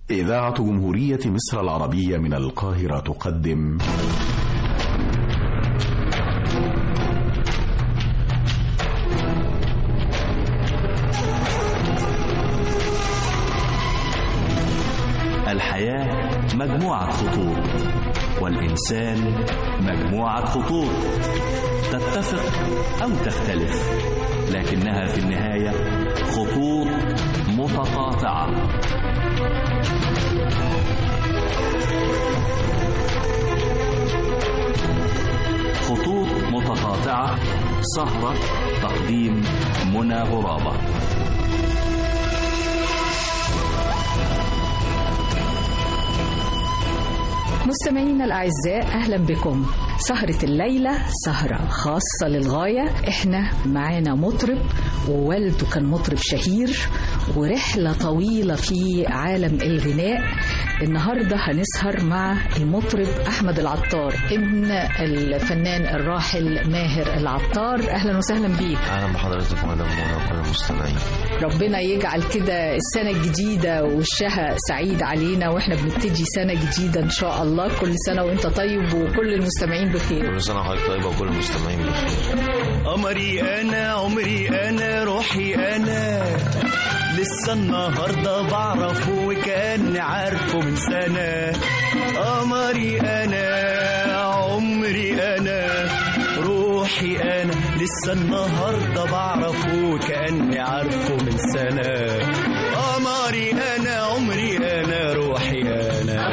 إذاعة جمهورية مصر العربية من القاهرة تقدم الحياة مجموعة خطوط والإنسان مجموعة خطوط تتفق أو تختلف لكنها في النهاية خطوط متقاطعة خطوط متقاطعة سهرة تقديم منى غرابة مستمعينا الأعزاء أهلا بكم سهرة الليلة سهرة خاصة للغاية احنا معانا مطرب ووالده كان مطرب شهير ورحلة طويلة في عالم الغناء النهاردة هنسهر مع المطرب أحمد العطار ابن الفنان الراحل ماهر العطار أهلا وسهلا بيك اهلا بحضرتك مدام منى وكل المستمعين ربنا يجعل كده السنة الجديدة وشها سعيد علينا واحنا بنبتدي سنة جديدة ان شاء الله كل سنة وانت طيب وكل المستمعين بخير كل سنه وحضرتك طيبه وكل المستمعين بخير قمري انا عمري انا روحي انا لسه النهارده بعرفه وكاني عارفه من سنه قمري انا عمري انا روحي انا لسه النهارده بعرفه وكاني عارفه من سنه قمري انا عمري انا روحي انا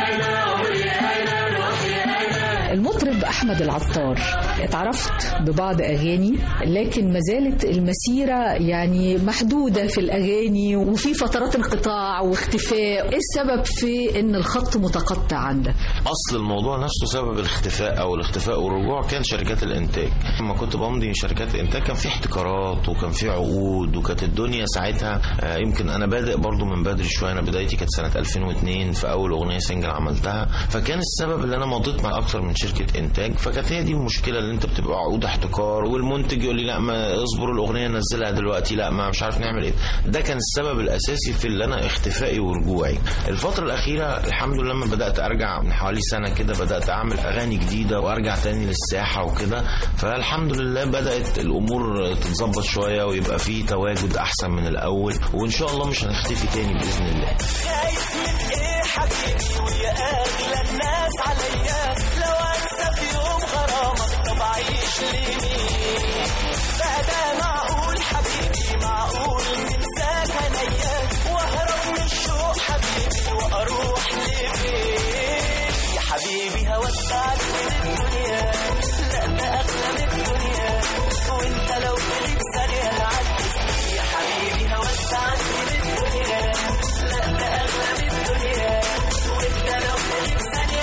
المطرب أحمد العطار اتعرفت ببعض أغاني لكن ما زالت المسيرة يعني محدودة في الأغاني وفي فترات انقطاع واختفاء إيه السبب في إن الخط متقطع عندك؟ اصل الموضوع نفسه سبب الاختفاء او الاختفاء والرجوع كان شركات الانتاج لما كنت بمضي شركات الانتاج كان في احتكارات وكان في عقود وكانت الدنيا ساعتها آه، يمكن انا بادئ برضو من بدري شويه انا بدايتي كانت سنه 2002 في اول اغنيه سنجل عملتها فكان السبب اللي انا مضيت مع اكتر من شركه انتاج فكانت هي دي المشكله اللي انت بتبقى عقود احتكار والمنتج يقول لي لا ما اصبر الاغنيه نزلها دلوقتي لا ما مش عارف نعمل ايه ده كان السبب الاساسي في اللي انا اختفائي ورجوعي الفتره الاخيره الحمد لله لما بدات ارجع من حوالي سنه كده بدات اعمل اغاني جديده وارجع تاني للساحه وكده فالحمد لله بدات الامور تتظبط شويه ويبقى في تواجد احسن من الاول وان شاء الله مش هنختفي تاني باذن الله خايف من ايه حبيبي ويا اغلى الناس عليا لو انسى في يوم غرامك طب اعيش لمين بقى ده معقول حبيبي معقول تنساك عليا واهرب من الشوق حبيبي واروح لفين يا حبيبي هودعك من الدنيا لا ده اغلى من الدنيا وانت لو غليت ثانيه تعدي يا حبيبي هودعك من الدنيا لا ده اغلى من الدنيا وانت لو غليت ثانيه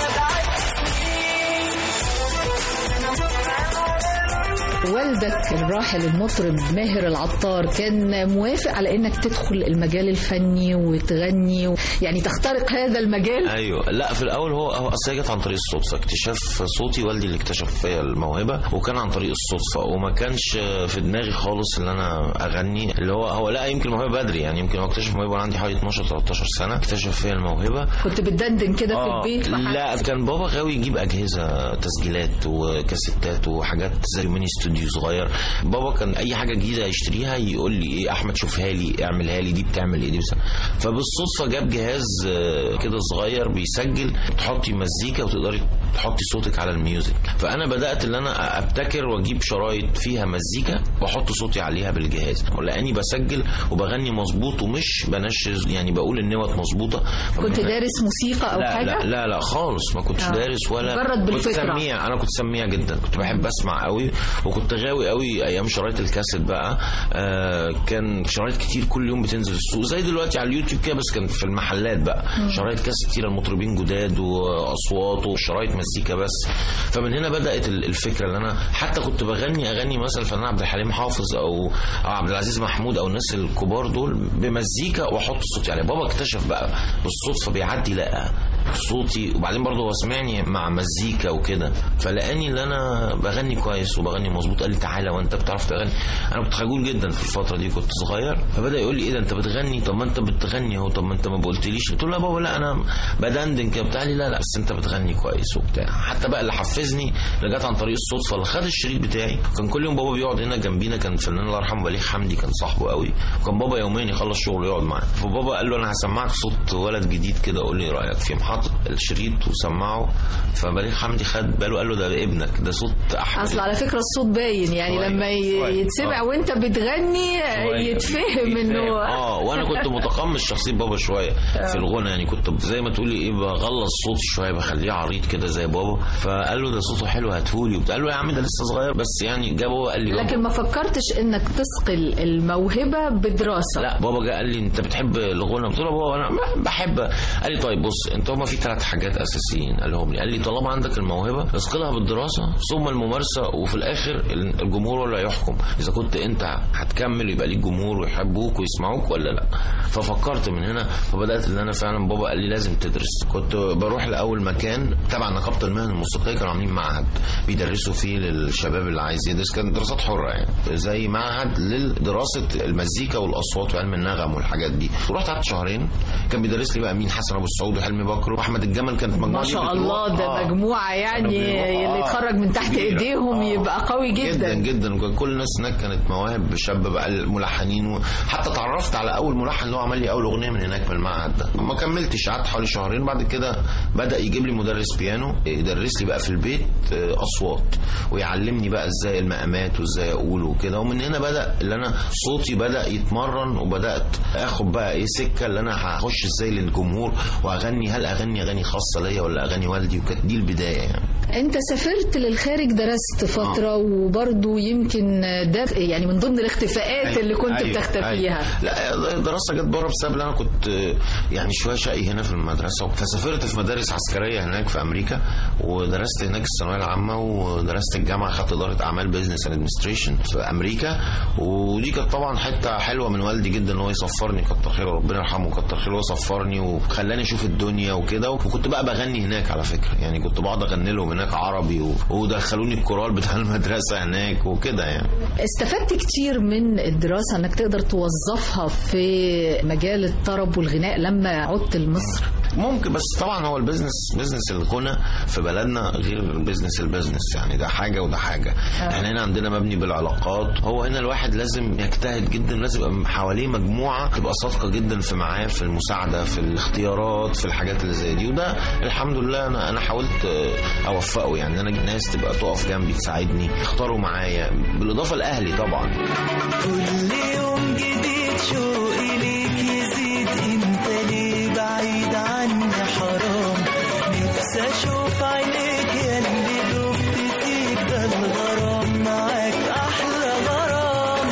والدك الراحل المطرب ماهر العطار كان موافق على انك تدخل المجال الفني وتغني و... يعني تخترق هذا المجال ايوه لا في الاول هو هو اصل هي جت عن طريق الصدفه اكتشاف صوتي والدي اللي اكتشف فيا الموهبه وكان عن طريق الصدفه وما كانش في دماغي خالص ان انا اغني اللي هو هو لا يمكن الموهبه بدري يعني يمكن هو اكتشف الموهبه وانا عندي حوالي 12 13 سنه اكتشف فيا الموهبه كنت بتدندن كده في آه، البيت لا كان بابا غاوي يجيب اجهزه تسجيلات وكاسيتات وحاجات زي ميني استوديو صغير بابا كان اي حاجه جديده يشتريها يقول لي ايه احمد شوفها لي اعملها لي دي بتعمل ايه دي بس فبالصدفه جاب جهاز آه، كده صغير بيسجل تحطي مزيكا وتقدري تحطي صوتك على الميوزك فانا بدات ان انا ابتكر واجيب شرايط فيها مزيكا واحط صوتي عليها بالجهاز لاني بسجل وبغني مظبوط ومش بنشز يعني بقول النوت مظبوطه كنت دارس موسيقى او لا حاجه لا لا لا خالص ما كنتش آه. دارس ولا مجرد كنت بالفطرة. سميع انا كنت سميع جدا كنت بحب اسمع قوي وكنت غاوي قوي ايام شرايط الكاسيت بقى آه كان شرايط كتير كل يوم بتنزل السوق زي دلوقتي على اليوتيوب كده بس كان في المحلات بقى شرايط كاسيت كتير المطربين جداد واصوات وشرايط مزيكا بس فمن هنا بدات ال- الفكره اللي انا حتى كنت بغني اغاني مثلا الفنان عبد الحليم حافظ او او عبد العزيز محمود او الناس الكبار دول بمزيكا واحط صوتي عليها بابا اكتشف بقى بالصدفه بيعدي لقى صوتي وبعدين برضه هو سمعني مع مزيكا وكده فلقاني ان انا بغني كويس وبغني مظبوط قال لي تعالى وانت بتعرف تغني انا كنت خجول جدا في الفتره دي كنت صغير فبدا يقول لي ايه ده انت بتغني طب ما انت بتغني اهو طب ما انت ما قلتليش قلت له لا بابا لا انا بدندن كده بتاع لي لا لا بس انت بتغني كويس وبتاع حتى بقى اللي حفزني اللي جت عن طريق الصدفه اللي خد الشريط بتاعي كان كل يوم بابا بيقعد هنا جنبينا كان فنان الله يرحمه بليغ حمدي كان صاحبه قوي وكان بابا يوميا يخلص شغله يقعد معاه فبابا قال له انا هسمعك صوت ولد جديد كده قول لي إيه رايك فيه محط الشريط وسمعه فبليغ حمدي خد باله قال له ده ابنك ده صوت احمد اصل على فكره الصوت باين يعني شوية، لما ي- شوية. يتسمع آه. وانت بتغني شوية. يتفهم انه اه وانا كنت متقمص شخصيه بابا شويه في الغنى يعني كنت زي ما تقولي ايه بغلظ صوتي شويه بخليه عريض كده زي بابا فقال له ده صوته حلو هاتهولي وبتاع قال له يا عم ده لسه صغير بس يعني جه بابا قال لي بابا لكن ما فكرتش انك تثقل الموهبه بدراسه لا بابا جه قال لي انت بتحب الغنى قلت له بابا انا ما بحب قال لي طيب بص انت هما في ثلاث حاجات اساسيين قالهم لي قال لي طالما عندك الموهبه اثقلها بالدراسه ثم الممارسه وفي الاخر الجمهور هو اللي هيحكم اذا كنت انت هتكمل يبقى ليك جمهور ويحبوك ويسمعوك ولا لا ففكرت من هنا فبدات ان انا فعلا بابا قال لي لازم تدرس كنت بروح لاول مكان تبع نقابه المهن الموسيقيه كانوا عاملين معهد بيدرسوا فيه للشباب اللي عايز يدرس كان دراسات حره يعني زي معهد لدراسه المزيكا والاصوات وعلم النغم والحاجات دي ورحت قعدت شهرين كان بيدرس لي بقى مين حسن ابو السعود وحلمي بكر واحمد الجمل كانت مجموعه ما دي شاء بتروح. الله ده آه. مجموعه يعني كانوا بيروحوا- اللي آه، يتخرج من تحت كبيرة. ايديهم آه. يبقى قوي جدا جدا جدا وكان كل الناس هناك كانت مواهب شاب بقى الملحنين وحتى اتعرفت على اول ملحن اللي هو عمل لي اول اغنيه من هناك من المعهد ده ما كملتش قعدت حوالي شهرين بعد كده بدا يجيب لي مدرس بيانو يدرس لي بقى في البيت آه، اصوات ويعلمني بقى ازاي المقامات وازاي اقول وكده ومن هنا بدا اللي انا صوتي بدا يتمرن وبدات اخد بقى ايه سكه اللي انا هخش ازاي للجمهور واغني هل اغني اغاني خاصه ليا ولا اغاني والدي وكانت دي البدايه يعني انت سافرت للخارج درست فتره وبرضه يمكن ده يعني من ضمن الاختفاءات اللي كنت أيوة، بتختفيها أيوة. لا الدراسه جت بره بسبب ان انا كنت آه، يعني شويه شقي هنا في المدرسه فسافرت في مدارس عسكريه هناك في امريكا ودرست هناك الثانويه العامه ودرست الجامعه خدت اداره اعمال بزنس ادمنستريشن في امريكا ودي كانت طبعا حته حلوه من والدي جدا ان هو يسفرني كتر خيره ربنا يرحمه كتر خيره هو سفرني وخلاني اشوف الدنيا وكده وكنت بقى بغني هناك على فكره يعني كنت بقعد اغني لهم هناك عربي و- ودخلوني الكورال بتاع المدرسه هناك وكده يعني استفدت كتير من الدراسه انك تقدر توظفها في مجال الطرب والغناء لما عدت لمصر ممكن بس طبعا هو البيزنس بيزنس الغنى في بلدنا غير بيزنس البيزنس يعني ده حاجه وده حاجه احنا هنا عندنا مبني بالعلاقات هو هنا الواحد لازم يجتهد جدا لازم يبقى حواليه مجموعه تبقى صادقه جدا في معاه في المساعده في الاختيارات في الحاجات اللي زي دي وده الحمد لله انا انا حاولت آه، اوفقه يعني انا اجيب ناس تبقى تقف جنبي تساعدني يختاروا معايا بالاضافه لاهلي طبعا كل يوم جديد شوقي ليك يزيد انت ليه بعيد عني حرام نفسي اشوف عينيك يا اللي دبت فيك ده الغرام معاك احلى غرام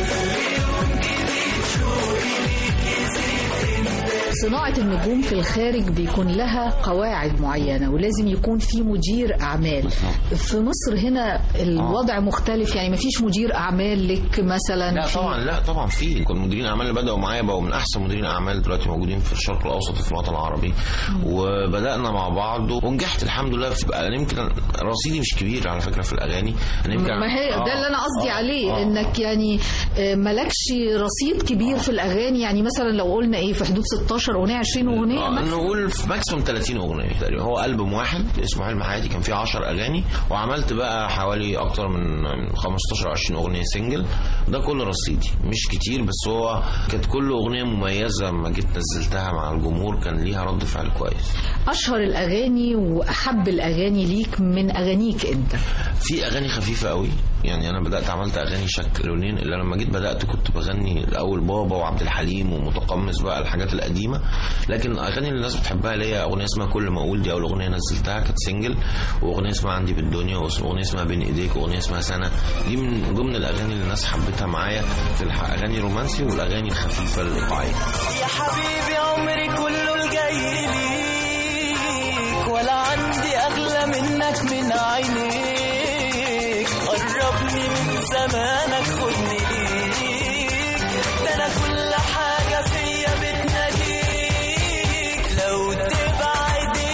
صناعة النجوم في الخارج بيكون لها قواعد معينة ولازم يكون في مدير أعمال في مصر هنا الوضع مختلف يعني مفيش مدير أعمال لك مثلا لا في- طبعا لا طبعا في كل مديرين اعمال اللي بداوا معايا بقوا من احسن مديرين اعمال دلوقتي موجودين في الشرق الاوسط وفي الوطن العربي وبدانا مع بعض ونجحت الحمد لله في انا يمكن رصيدي مش كبير على فكره في الاغاني انا يمكن ما هي ده اللي انا قصدي آه، عليه آه. انك يعني آه، مالكش رصيد كبير في الاغاني يعني مثلا لو قلنا ايه في حدود 16 اغنيه 20 اغنيه آه، مثلا نقول في ماكسيموم 30 اغنيه تقريبا هو البوم واحد اسمه حلم حياتي كان فيه 10 اغاني وعملت بقى حوالي اكتر من من 15 20 اغنيه سنجل ده كل رصيدي مش كتير بس هو كانت كل اغنيه مميزه لما جيت نزلتها مع الجمهور كان ليها رد فعل كويس اشهر الاغاني واحب الاغاني ليك من اغانيك انت في اغاني خفيفه قوي يعني انا بدات عملت اغاني شكل لونين اللي لما جيت بدات كنت بغني الاول بابا وعبد الحليم ومتقمص بقى الحاجات القديمه لكن الاغاني اللي الناس بتحبها ليا اغنيه اسمها كل ما اقول دي اول اغنيه نزلتها كانت سنجل واغنيه اسمها عندي بالدنيا واغنيه اسمها بين ايديك واغنيه اسمها سنه دي من ضمن الاغاني اللي الناس حبتها معايا في الاغاني الرومانسي والاغاني الخفيفه الايقاعيه يا حبيبي عمري كله الجاي ليك ولا عندي اغلى منك من عينيك قربني من زمانك خدني ليك ده انا كل حاجه فيا بتناديك لو تبعد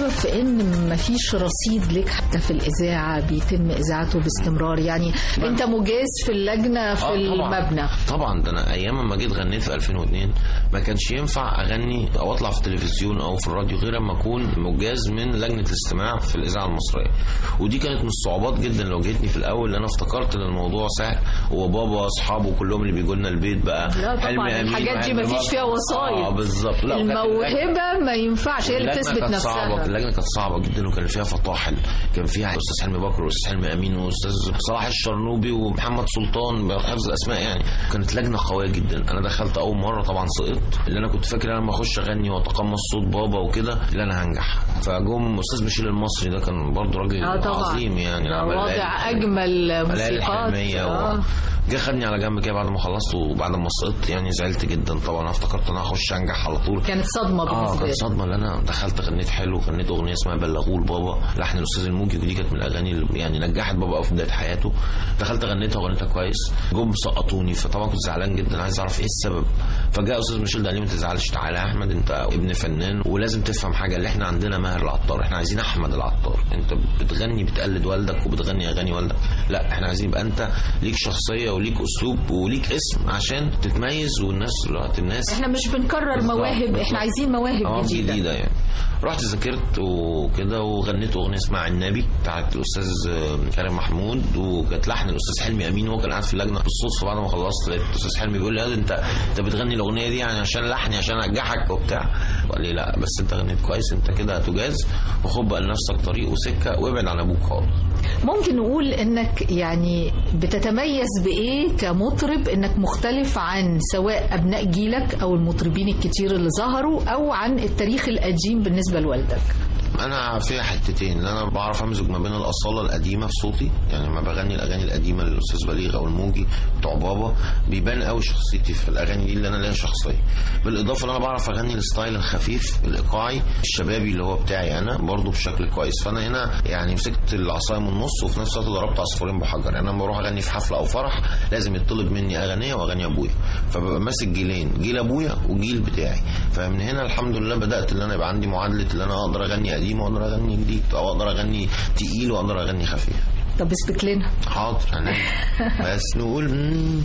السبب في ان مفيش رصيد لك حتى في الاذاعه بيتم اذاعته باستمرار يعني انت مجاز في اللجنه في آه، طبعاً. المبنى طبعا ده انا ايام ما جيت غنيت في 2002 ما كانش ينفع اغني او اطلع في التلفزيون او في الراديو غير اما اكون مجاز من لجنه الاستماع في الاذاعه المصريه ودي كانت من الصعوبات جدا لو جيتني في الاول لان انا افتكرت ان الموضوع سهل وبابا اصحابه كلهم اللي بيجوا لنا البيت بقى لا طبعاً، حلمي أمين الحاجات دي وحلمي مفيش بكر. فيها وسايط. اه بالظبط لا وكانت اللجنة- الموهبه ما ينفعش هي اللي اللجنة بتثبت كانت صعبة نفسها اللجنة كانت صعبة جدا وكان فيها فطاحل كان فيها أستاذ حلمي بكر وأستاذ حلمي أمين وأستاذ صلاح الشرنوبي ومحمد سلطان بحفظ الأسماء يعني كانت لجنة قوية جدا أنا دخلت أول مرة طبعا سقطت اللي أنا كنت فاكر أنا لما أخش أغني وأتقمص صوت بابا وكده اللي أنا هنجح فجم أستاذ ميشيل المصري ده كان برضه راجل اه طبعا عظيم يعني ده عمل واضع ليالي- اجمل ليالي موسيقات الحلمية آه. و... جه خدني على جنب كده بعد ما خلصت وبعد ما سقطت يعني زعلت جدا طبعا انا افتكرت ان انا هخش انجح على طول كانت صدمه اه بالنسبه كانت لي صدمه ان انا دخلت غنيت حلو غنيت اغنيه اسمها بلغوه لبابا لحن الاستاذ الموجي ودي كانت من الاغاني اللي يعني نجحت بابا أوي في بدايه حياته دخلت غنيتها وغنيتها كويس جم سقطوني فطبعا كنت زعلان جدا عايز اعرف ايه السبب فجاء استاذ ميشيل ده قال لي ما تزعلش تعالى يا احمد انت ابن فنان ولازم تفهم حاجه اللي احنا عندنا ماهر العطار احنا عايزين احمد العطار انت بتغني بتقلد والدك وبتغني اغاني والدك لا احنا عايزين يبقى انت ليك شخصيه وليك اسلوب وليك اسم عشان تتميز والناس دلوقتي الناس احنا مش بنكرر بالظبط، مواهب بالظبط. احنا عايزين مواهب اه جديده جديده يعني رحت ذاكرت وكده وغنيت اغنيه اسمها النبي بتاعت الاستاذ كريم محمود وكانت لحن الاستاذ حلمي امين وهو كان قاعد في اللجنه بالصدفه بعد ما خلصت لقيت الاستاذ حلمي بيقول لي يا انت انت بتغني الاغنيه دي يعني عشان لحني عشان انجحك وبتاع قال لي لا بس انت غنيت كويس انت كده هتجاز وخد بقى لنفسك طريق وسكه وابعد عن ابوك خالص ممكن نقول انك يعني بتتميز بايه كمطرب انك مختلف عن سواء ابناء جيلك او المطربين الكتير اللي ظهروا او عن التاريخ القديم بالنسبه لوالدك انا فيها حتتين ان انا بعرف امزج ما بين الاصاله القديمه في صوتي يعني لما بغني الاغاني القديمه للاستاذ بليغ او الموجي بتوع بابا بيبان قوي شخصيتي في الاغاني دي اللي انا ليا شخصيه بالاضافه ان انا بعرف اغني الستايل الخفيف الايقاعي الشبابي اللي هو بتاعي انا برضو بشكل كويس فانا هنا يعني مسكت العصايه من النص وفي نفس الوقت ضربت عصفورين بحجر يعني انا لما بروح اغني في حفله او فرح لازم يطلب مني اغنيه واغاني ابويا فببقى ماسك جيلين جيل ابويا وجيل بتاعي فمن هنا الحمد لله بدات ان انا يبقى عندي معادله ان انا اقدر اغني قديم واقدر اغني جديد او اقدر اغني تقيل واقدر اغني خفيف طب اثبت لنا حاضر يعني بس نقول مم،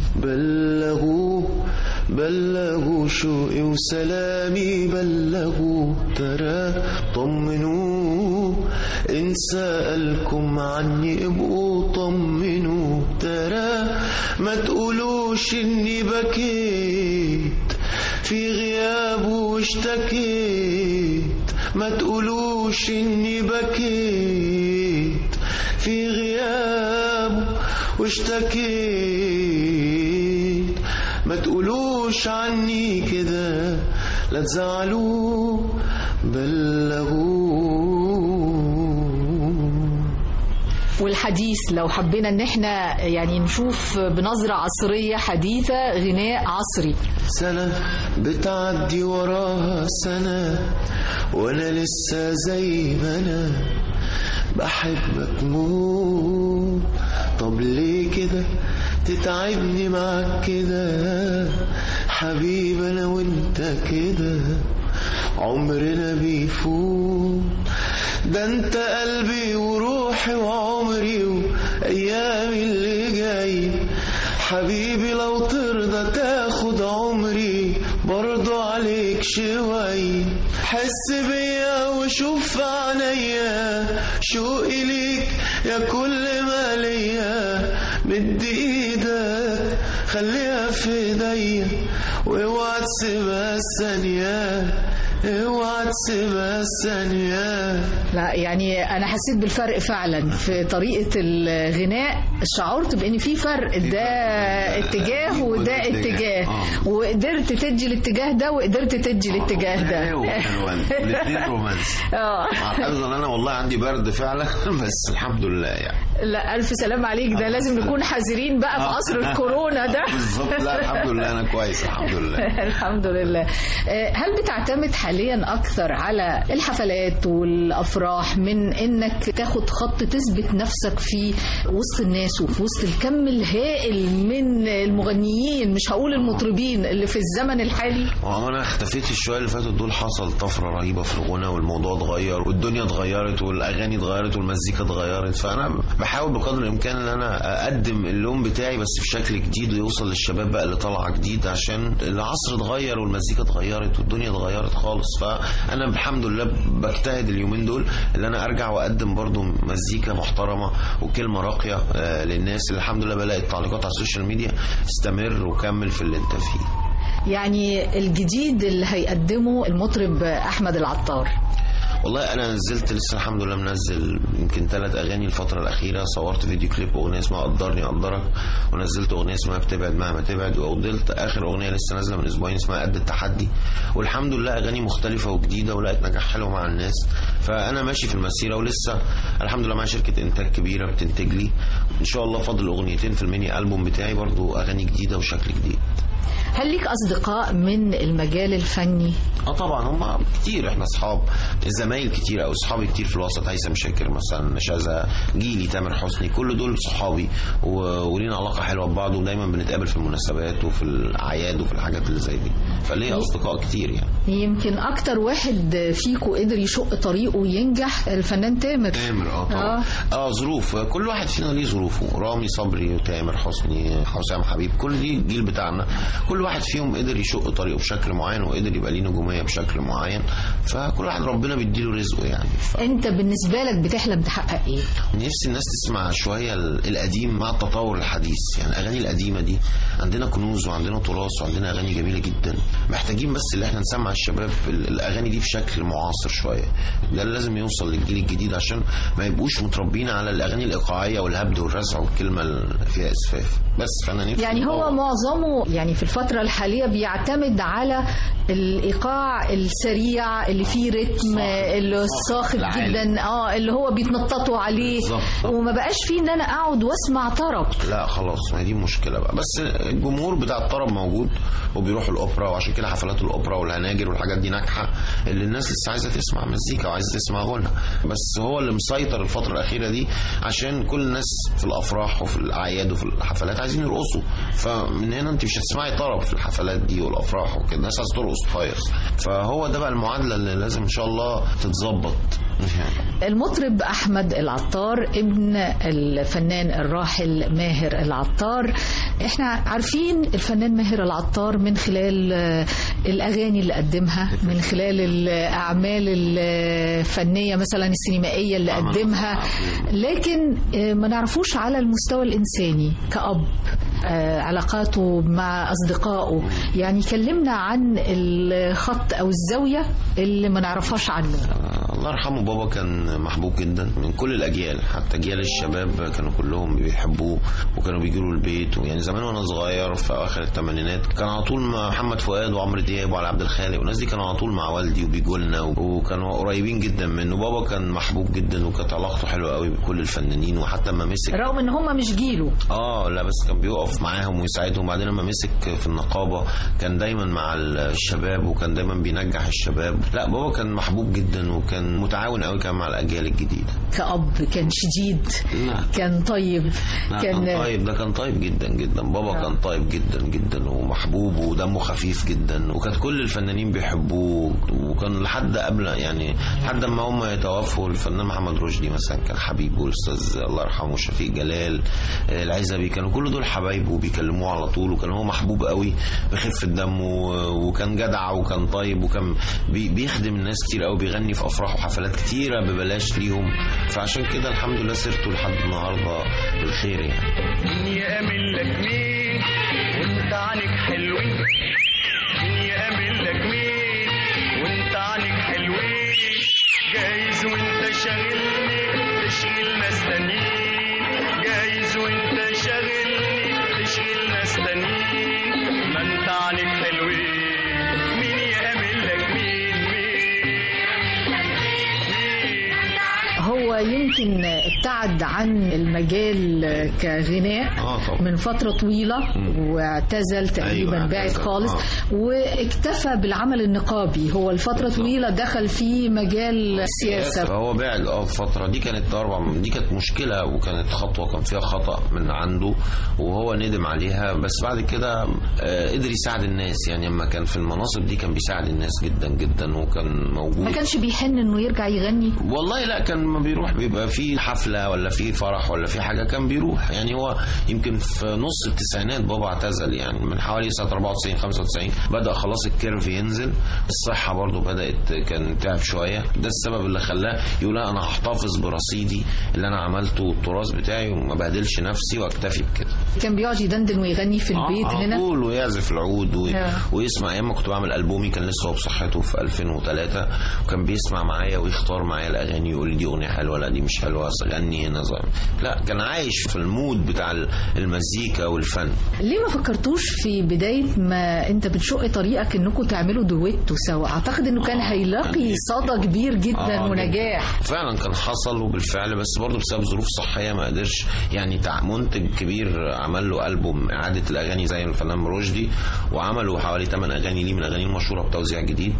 بلغوا بلغوا شوقي وسلامي بلغوا ترى طمنوا إن سألكم عني ابقوا طمنوا ترى ما تقولوش إني بكيت في غيابه اشتكيت ما تقولوش إني بكيت في غيابه واشتكيت ما تقولوش عني كده لا تزعلوا بلغوا والحديث لو حبينا ان احنا يعني نشوف بنظره عصريه حديثه غناء عصري سنة بتعدي وراها سنة وانا لسه زي ما انا بحبك موت طب ليه كده تتعبني معاك كده حبيب انا وانت كده عمرنا بيفوت ده انت قلبي وروحي وعمري وايامي اللي جاي حبيبي لو ترضى تاخد عمري برضو عليك شوي حس بيا وشوف في عينيا شوقي ليك يا كل ما ليا مد ايدك خليها في ايديا واوعى تسيبها الثانية اوعى تسيبها الثانية لا يعني انا حسيت بالفرق فعلا في طريقه الغناء شعرت بان في فرق ده اتجاه وده اتجاه وقدرت تدي الاتجاه ده وقدرت تدي الاتجاه ده الاثنين رومانسي اه حافظ ان انا والله عندي برد فعلا بس الحمد لله يعني لا الف سلام عليك ده لازم نكون حذرين بقى في عصر الكورونا ده بالظبط لا الحمد لله انا كويس الحمد لله الحمد لله آه، هل بتعتمد حاليا حاليا اكثر على الحفلات والافراح من انك تاخد خط تثبت نفسك في وسط الناس وفي وسط الكم الهائل من المغنيين مش هقول المطربين اللي في الزمن الحالي هو انا اختفيت الشويه اللي فاتوا دول حصل طفره رهيبه في الغنى والموضوع اتغير والدنيا اتغيرت والاغاني اتغيرت والمزيكا اتغيرت فانا بحاول بقدر الامكان ان انا اقدم اللون بتاعي بس بشكل جديد ويوصل للشباب بقى اللي طالعه جديد عشان العصر اتغير والمزيكا اتغيرت والدنيا اتغيرت خالص فانا الحمد لله بجتهد اليومين دول ان انا ارجع واقدم برضو مزيكا محترمه وكلمه راقيه آه، للناس اللي الحمد لله بلاقي التعليقات على السوشيال ميديا استمر وكمل في اللي انت فيه يعني الجديد اللي هيقدمه المطرب احمد العطار والله انا نزلت لسه الحمد لله منزل يمكن ثلاث اغاني الفتره الاخيره صورت فيديو كليب اغنيه اسمها قدرني اقدرك ونزلت اغنيه اسمها بتبعد مهما تبعد وفضلت اخر اغنيه لسه نازله من اسبوعين اسمها قد التحدي والحمد لله اغاني مختلفه وجديده ولقت نجاح حلو مع الناس فانا ماشي في المسيره ولسه الحمد لله معايا شركه انتاج كبيره بتنتج لي ان شاء الله فاضل اغنيتين في الميني البوم بتاعي برضو اغاني جديده وشكل جديد هل ليك اصدقاء من المجال الفني اه طبعا هم كتير احنا اصحاب زمايل كتير او اصحابي كتير في الوسط هيثم شاكر مثلا نشازة جيلي تامر حسني كل دول صحابي و... ولينا علاقه حلوه ببعض ودايما بنتقابل في المناسبات وفي الاعياد وفي الحاجات اللي زي دي فليا اصدقاء كتير يعني يمكن اكتر واحد فيكو قدر يشق طريقه وينجح الفنان تامر تامر اه طبعا آه. اه ظروف كل واحد فينا ليه ظروفه رامي صبري وتامر حسني حسام حبيب كل دي الجيل بتاعنا كل واحد فيهم قدر يشق طريقه بشكل معين وقدر يبقى ليه نجوميه بشكل معين فكل واحد ربنا بيديله رزقه يعني ف... انت بالنسبه لك بتحلم تحقق ايه نفسي الناس تسمع شويه ال- القديم مع التطور الحديث يعني الاغاني القديمه دي عندنا كنوز وعندنا تراث وعندنا اغاني جميله جدا محتاجين بس اللي احنا نسمع الشباب ال- الاغاني دي بشكل معاصر شويه ده اللي لازم يوصل للجيل الجديد عشان ما يبقوش متربيين على الاغاني الايقاعيه والهبد والرزع والكلمه اللي فيها اسفاف بس فانا نفسي يعني هو نطور. معظمه يعني في الفترة الحالية بيعتمد على الإيقاع السريع اللي فيه رتم اللي صاخب العالي. جدا اه اللي هو بيتنططوا عليه بالظبط. وما بقاش فيه ان انا اقعد واسمع طرب لا خلاص ما هي دي مشكله بقى بس الجمهور بتاع الطرب موجود وبيروحوا الاوبرا وعشان كده حفلات الاوبرا والهناجر والحاجات دي ناجحه اللي الناس لسه عايزه تسمع مزيكا وعايزه تسمع غنى بس هو اللي مسيطر الفتره الاخيره دي عشان كل الناس في الافراح وفي الاعياد وفي الحفلات عايزين يرقصوا فمن هنا انت مش هتسمعي طرب في الحفلات دي والافراح وكده الناس عايزه ترقص خالص فهو ده بقى المعادله اللي لازم ان شاء الله تتظبط يعني المطرب احمد العطار ابن الفنان الراحل ماهر العطار احنا عارفين الفنان ماهر العطار من خلال آه، الاغاني اللي قدمها من خلال الاعمال الفنيه مثلا السينمائيه اللي عمل قدمها لكن آه، ما نعرفوش على المستوى الانساني كأب آه، علاقاته مع اصدقائه يعني كلمنا عن الخط او الزاويه اللي ما نعرفهاش عنه آه، الله يرحمه بابا كان محبوب جدا من كل الاجيال حتى اجيال الشباب كانوا كلهم بيحبوه وكانوا بيجوا له البيت ويعني زمان وانا صغير في اواخر الثمانينات كان على طول مع محمد فؤاد وعمرو دياب وعلي عبد الخالق والناس دي كانوا على طول مع والدي وبيجوا لنا وكانوا قريبين جدا منه بابا كان محبوب جدا وكانت علاقته حلوه قوي بكل الفنانين وحتى لما مسك رغم ان هم مش جيله اه لا بس كان بيقف معاهم ويساعدهم بعدين لما مسك في النقابه كان دايما مع الشباب وكان دايما بينجح الشباب لا بابا كان محبوب جدا وكان متعاون قوي كمان مع الاجيال الجديده كأب كان شديد لا كان طيب لا كان طيب ده كان طيب جدا جدا بابا كان طيب جدا جدا ومحبوب ودمه خفيف جدا وكانت كل الفنانين بيحبوه وكان لحد قبل يعني لحد ما هم يتوفوا الفنان محمد رشدي مثلا كان حبيبه والاستاذ الله يرحمه شفيق جلال آه، العزبي كانوا كل دول حبايبه وبيكلموه على طول وكان هو محبوب قوي بخفه دمه و- وكان جدع وكان طيب وكان بي- بيخدم الناس كتير قوي بيغني في افراح وحفلات كتيره ببلاش ليهم فعشان كده الحمد لله سيرته لحد النهارده بالخير يعني مين يأمن لك مين وانت عنك حلوين مين يأمن لك مين وانت عنك حلوين جايز وانت شاغلني تشغل ناس تانيين جايز وانت شاغلني تشغل ناس تانيين ما انت عنك حلوين مين يأمن لك مين مين مين هو يمكن ابتعد عن المجال كغناء آه طبعا. من فترة طويلة واعتزل تقريبا أيوة، بعد اعتزل. خالص آه. واكتفى بالعمل النقابي هو الفترة بالظبط. طويلة دخل في مجال السياسة هو بعد اه فتره دي كانت اربع دي كانت مشكله وكانت خطوه كان فيها خطا من عنده وهو ندم عليها بس بعد كده آه، قدر يساعد الناس يعني لما كان في المناصب دي كان بيساعد الناس جدا جدا وكان موجود ما كانش بيحن انه يرجع يغني والله لا كان ما بيروح بيبقى في حفله ولا في فرح ولا في حاجه كان بيروح يعني هو يمكن في نص التسعينات بابا اعتزل يعني من حوالي سنه 94 95 بدا خلاص الكيرف ينزل الصحه برضو بدات كان تعب شويه ده السبب اللي خلاه يقول لا انا هحتفظ برصيدي اللي انا عملته والتراث بتاعي وما بهدلش نفسي واكتفي بكده كان بيقعد يدندن ويغني في البيت على هنا طول ويعزف العود و... آه. ويسمع ايام ما كنت بعمل البومي كان لسه هو بصحته في 2003 وكان بيسمع معايا ويختار معايا الاغاني يقول لي دي اغنيه حلوه لا دي مش حلوه أصل غني هنا زي. لا كان عايش في المود بتاع المزيكا والفن ليه ما فكرتوش في بداية ما انت بتشق طريقك انكم تعملوا دويتو سوا اعتقد انه كان هيلاقي صدى كبير جدا آه، ونجاح فعلا كان حصل وبالفعل بس برضه بسبب ظروف صحيه ما قدرش يعني تع- منتج كبير عمل له البوم اعاده الاغاني زي الفنان رشدي وعملوا حوالي 8 اغاني ليه من الاغاني المشهوره بتوزيع جديد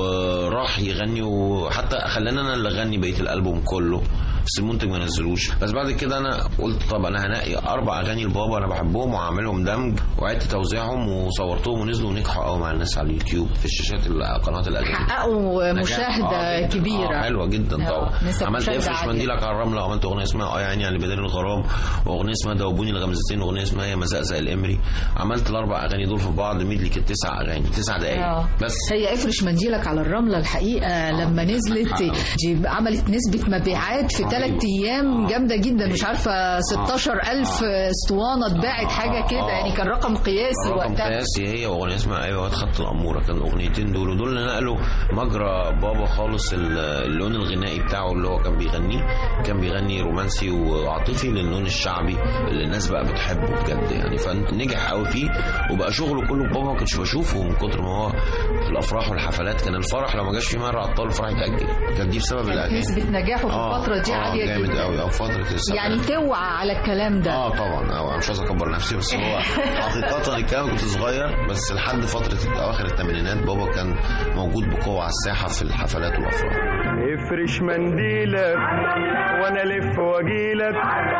وراح يغني وحتى خلاني انا اللي اغني بقيه الالبوم كله بس المنتج ما نزلوش بس بعد كده انا قلت طب انا هنقي اربع اغاني لبابا انا بحبهم وهعملهم دمج وعدت توزيعهم وصورتهم ونزلوا ونجحوا قوي مع الناس على اليوتيوب في الشاشات ال- قنوات الاغاني حققوا نجاح. مشاهدة آه، جداً. كبيرة آه حلوه جدا آه، طبعا نسب عملت مشاهدة افرش عالية. منديلك على الرمله وعملت اغنيه اسمها اه يعني يعني بدل الغرام واغنيه اسمها دوبوني الغمزتين واغنيه اسمها يا مزقزق الامري عملت الاربع اغاني دول في بعض ميدلي كانت تسع اغاني تسع دقائق آه. بس هي افرش منديلك على الرملة الحقيقة لما نزلت دي عملت نسبة مبيعات في ثلاث أيام جامدة جدا مش عارفة 16 ألف اسطوانة اتباعت حاجة كده يعني كان رقم قياسي رقم وقتها قياسي هي واغنيه اسمها ايوه واد خط الاموره كان اغنيتين دول ودول اللي نقلوا مجرى بابا خالص ال- اللون الغنائي بتاعه اللي هو كان بيغنيه كان بيغني رومانسي وعاطفي للون الشعبي اللي الناس بقى بتحبه بجد يعني فنجح قوي فيه وبقى شغله كله بابا ما كنتش بشوفه من كتر ما هو في الافراح والحفلات كان الفرح لو ما جاش فيه مره عطال الفرح يتاجل كان دي بسبب الاغاني نسبة نجاحه في آه، الفترة دي آه، عالية جامد جدا قوي او فتره السبعينات. يعني توعى على الكلام ده اه طبعا اه أنا مش عايز اكبر نفسي بس هو حقيقه الكلام كنت صغير بس لحد فتره اواخر الثمانينات بابا كان موجود بقوه على الساحه في الحفلات والافراح افرش منديلك وانا الف واجيلك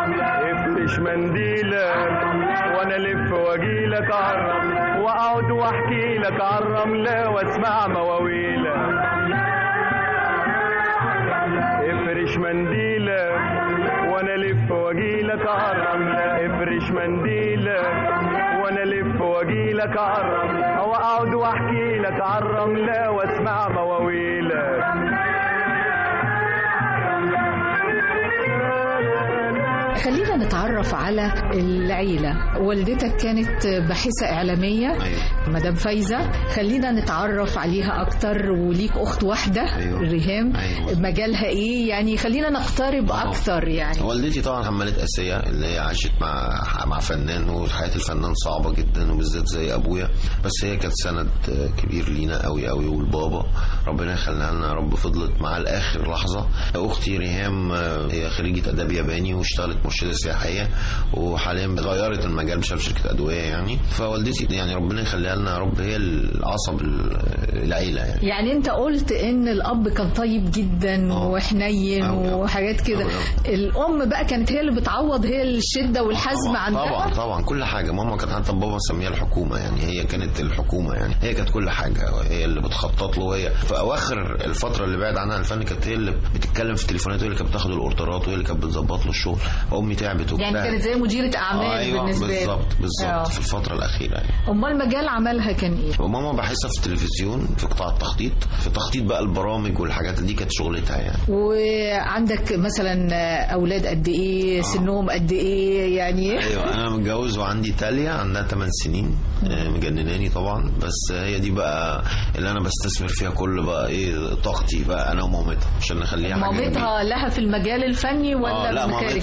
افرش منديلك وانا الف واجيلك عالرمل واقعد واحكي لك عالرملة واسمع مواويلك افرش منديلك وانا الف واجيلك عالرملة افرش منديلك وانا الف واجيلك عالرملة واقعد واحكي لك عالرملة واسمع مواويلك خلينا نتعرف على العيلة والدتك كانت باحثة إعلامية ايوه مدام فايزة خلينا نتعرف عليها أكتر وليك أخت واحدة أيوة. ريهام أيوة. مجالها إيه يعني خلينا نقترب آه. أكتر يعني والدتي طبعا حمالة آسية اللي هي عاشت مع مع فنان وحياة الفنان صعبة جدا وبالذات زي أبويا بس هي كانت سند كبير لينا قوي قوي والبابا ربنا يخليها لنا يا رب فضلت معاه لآخر لحظة أختي ريهام هي خريجة آداب ياباني واشتغلت مرشدة سياحية وحاليا غيرت المجال بسبب شركة أدوية يعني فوالدتي يعني ربنا يخليها لنا يا رب هي العصب العيلة يعني يعني أنت قلت إن الأب كان طيب جدا آه. وحنين أوي أوي. وحاجات كده أوي الأم بقى كانت هي اللي بتعوض هي الشدة والحزم طبعا عندها طبعا طبعا كل حاجه ماما كانت حتى بابا مسميها الحكومه يعني هي كانت الحكومه يعني هي كانت كل حاجه هي اللي بتخطط له وهي في اواخر الفتره اللي بعد عنها الفن كانت هي اللي بتتكلم في التليفونات وهي اللي كانت بتاخد الاوردرات وهي اللي كانت بتظبط له الشغل امي تعبت وبتاع يعني كانت زي مديرة أعمال آه ايوه بالنسبة له. بالظبط آه. بالظبط في الفتره الاخيره يعني أمال مجال عملها كان إيه؟ وماما باحثه في التلفزيون في قطاع التخطيط في تخطيط بقى البرامج والحاجات دي كانت شغلتها يعني وعندك مثلا أولاد قد إيه سنهم قد إيه يعني ايوه انا متجوز وعندي تاليا عندها 8 سنين آه، مجنناني طبعا بس هي دي بقى اللي انا بستثمر فيها كل بقى ايه طاقتي بقى انا ومامتها عشان نخليها حاجه جميلة. مامتها لها في المجال الفني ولا اه لا من خارج؟ مامتها مذيعه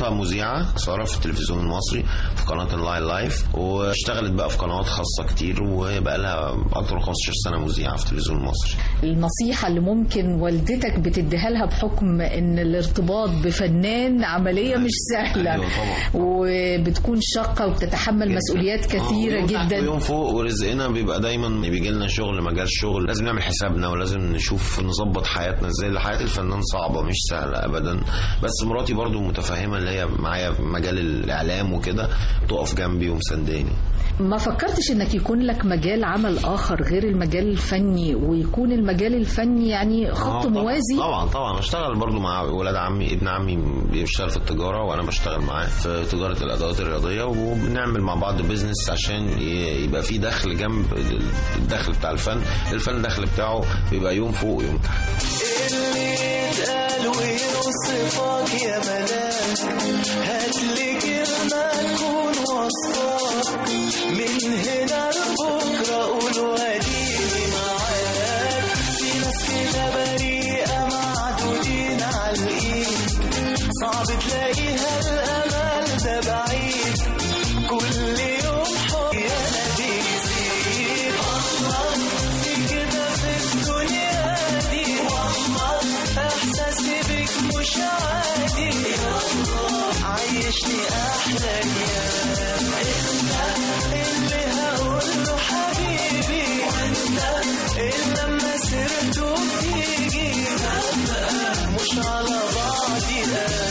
مذيعه ساره في التلفزيون المصري في قناه اللاين لايف واشتغلت بقى في قنوات خاصه كتير وبقى لها اكتر من 15 سنه مذيعه في التلفزيون المصري النصيحة اللي ممكن والدتك بتديها لها بحكم ان الارتباط بفنان عملية مش سهلة أيوة طبعا. وبتكون شاقة وبتتحمل مسؤوليات كثيرة آه، ويوم تحت جدا ويوم فوق ورزقنا بيبقى دايما بيجي لنا شغل مجال شغل لازم نعمل حسابنا ولازم نشوف نظبط حياتنا ازاي حياه الفنان صعبه مش سهله ابدا بس مراتي برضو متفهمه اللي هي معايا في مجال الاعلام وكده تقف جنبي ومسانداني ما فكرتش انك يكون لك مجال عمل اخر غير المجال الفني ويكون المجال الفني يعني آه، خط طبعاً- موازي طبعا طبعا بشتغل برضو مع ولاد عمي ابن عمي بيشتغل في التجاره وانا بشتغل معاه في تجاره الادوات الرياضيه وبنعمل مع بعض بيزنس عشان ي- يبقى في دخل جنب الدخل بتاع الفن الفن الدخل بتاعه بيبقى يوم فوق ويوم تحت اللي يتقال ويوصفك يا ملاك هاتلي كلمة تكون وصفك من هنا لبكرة قول واديني معاك في ناس كده بريئة معدودين على الإيد صعب تلاقيها الأمل ده بعيد كل يوم حب يا نبي يزيد الله في كده في الدنيا دي والله احساسي بك مش عادي يا الله عيشني احلى ايام انت اللي هقول له حبيبي وانت اللي لما سرته بتيجي مش على بعضي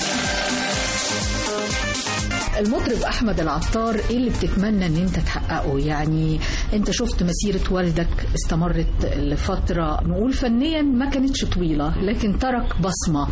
المطرب احمد العطار ايه اللي بتتمنى ان انت تحققه يعني انت شفت مسيره والدك استمرت لفتره نقول فنيا ما كانتش طويله لكن ترك بصمه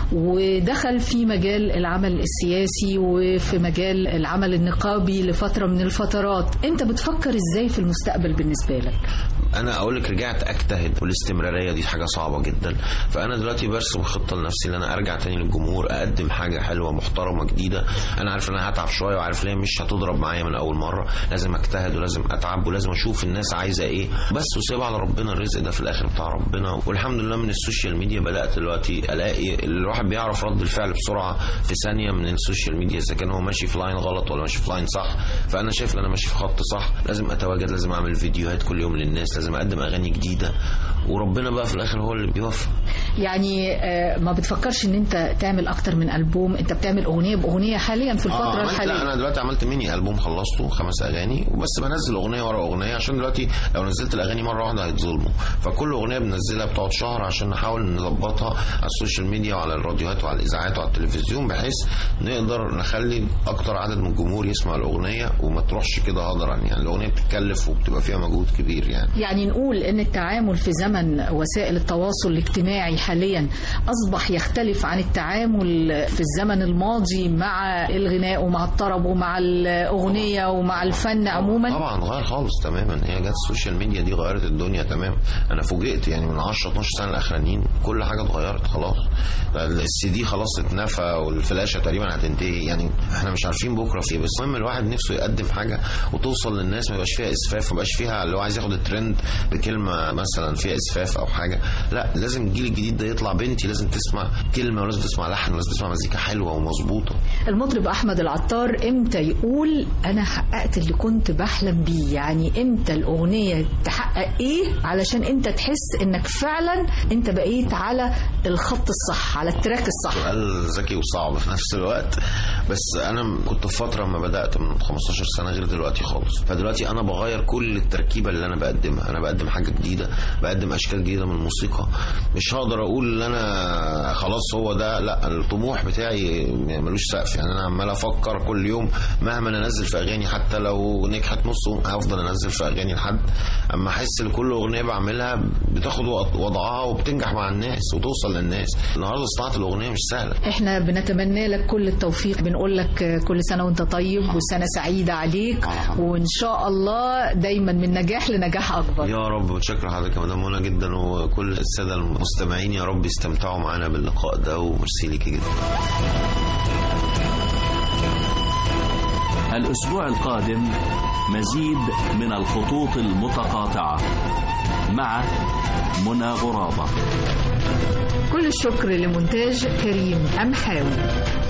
ودخل في مجال العمل السياسي وفي مجال العمل النقابي لفتره من الفترات انت بتفكر ازاي في المستقبل بالنسبه لك انا اقول لك رجعت اجتهد والاستمراريه دي حاجه صعبه جدا فانا دلوقتي برسم خطه لنفسي ان انا ارجع تاني للجمهور اقدم حاجه حلوه محترمه جديده انا عارف ان انا هتعب شويه وعارف ان هي مش هتضرب معايا من اول مره لازم اجتهد ولازم اتعب ولازم اشوف الناس عايزه ايه بس وسيبها على ربنا الرزق ده في الاخر بتاع ربنا والحمد لله من السوشيال ميديا بدات دلوقتي الاقي الواحد بيعرف رد الفعل بسرعه في ثانيه من السوشيال ميديا اذا كان هو ماشي في لاين غلط ولا ماشي في لاين صح فانا شايف ان انا ماشي في خط صح لازم اتواجد لازم اعمل فيديوهات كل يوم للناس لازم اقدم اغاني جديده وربنا بقى في الاخر هو اللي بيوفق يعني آه، ما بتفكرش ان انت تعمل اكتر من البوم انت بتعمل اغنيه باغنيه حاليا في الفتره عملت- لا الحاليه انا دلوقتي عملت ميني البوم خلصته خمس اغاني وبس بنزل اغنيه ورا اغنيه عشان دلوقتي لو نزلت الاغاني مره واحده هيتظلموا فكل اغنيه بننزلها بتقعد شهر عشان نحاول نظبطها على السوشيال ميديا وعلى الراديوهات وعلى الاذاعات وعلى التلفزيون بحيث نقدر نخلي اكتر عدد من الجمهور يسمع الاغنيه وما تروحش كده هدرا يعني الاغنيه بتتكلف وبتبقى فيها مجهود كبير يعني يعني نقول ان التعامل في زمن وسائل التواصل الاجتماعي حاليا اصبح يختلف عن التعامل في الزمن الماضي مع الغناء ومع الطرب ومع الاغنيه ومع الفن عموما طبعا غير خالص تماما هي جت السوشيال ميديا دي غيرت الدنيا تماما انا فوجئت يعني من 10 12 سنه الاخرانيين كل حاجه اتغيرت خلاص السي دي خلاص اتنفى والفلاشه تقريبا هتنتهي يعني احنا مش عارفين بكره في إيه. بس المهم الواحد نفسه يقدم حاجه وتوصل للناس ما يبقاش فيها اسفاف ما يبقاش فيها اللي هو عايز ياخد الترند بكلمه مثلا فيها اسفاف او حاجه لا لازم الجيل الجديد ده يطلع بنتي لازم تسمع كلمه ولازم تسمع لحن ولازم تسمع مزيكا حلوه ومظبوطه المطرب احمد العطار امتى يقول انا حققت اللي كنت بحلم بيه يعني امتى الاغنيه تحقق ايه علشان انت تحس انك فعلا انت بقيت على الخط الصح على التراك الصح سؤال ذكي وصعب في نفس الوقت بس انا كنت في فتره ما بدات من 15 سنه غير دلوقتي خالص فدلوقتي انا بغير كل التركيبه اللي انا بقدمها انا بقدم حاجه جديده بقدم اشكال جديده من الموسيقى مش هقدر اقول ان انا خلاص هو ده لا الطموح بتاعي ملوش سقف يعني انا عمال افكر كل يوم مهما انا انزل في اغاني حتى لو نجحت نص هفضل انزل في اغاني لحد اما احس ان كل اغنيه بعملها بتاخد وض- وضعها وبتنجح مع الناس وتوصل للناس النهارده صناعه الاغنيه مش سهله احنا بنتمنى لك كل التوفيق بنقول لك كل سنه وانت طيب وسنه سعيده عليك وان شاء الله دايما من نجاح لنجاح اكبر يا رب متشكر حضرتك يا مدام منى جدا وكل الساده المستمعين يا رب يستمتعوا معانا باللقاء ده وميرسي ليكي جدا الأسبوع القادم مزيد من الخطوط المتقاطعة مع منى غرابة كل الشكر لمونتاج كريم أمحاوي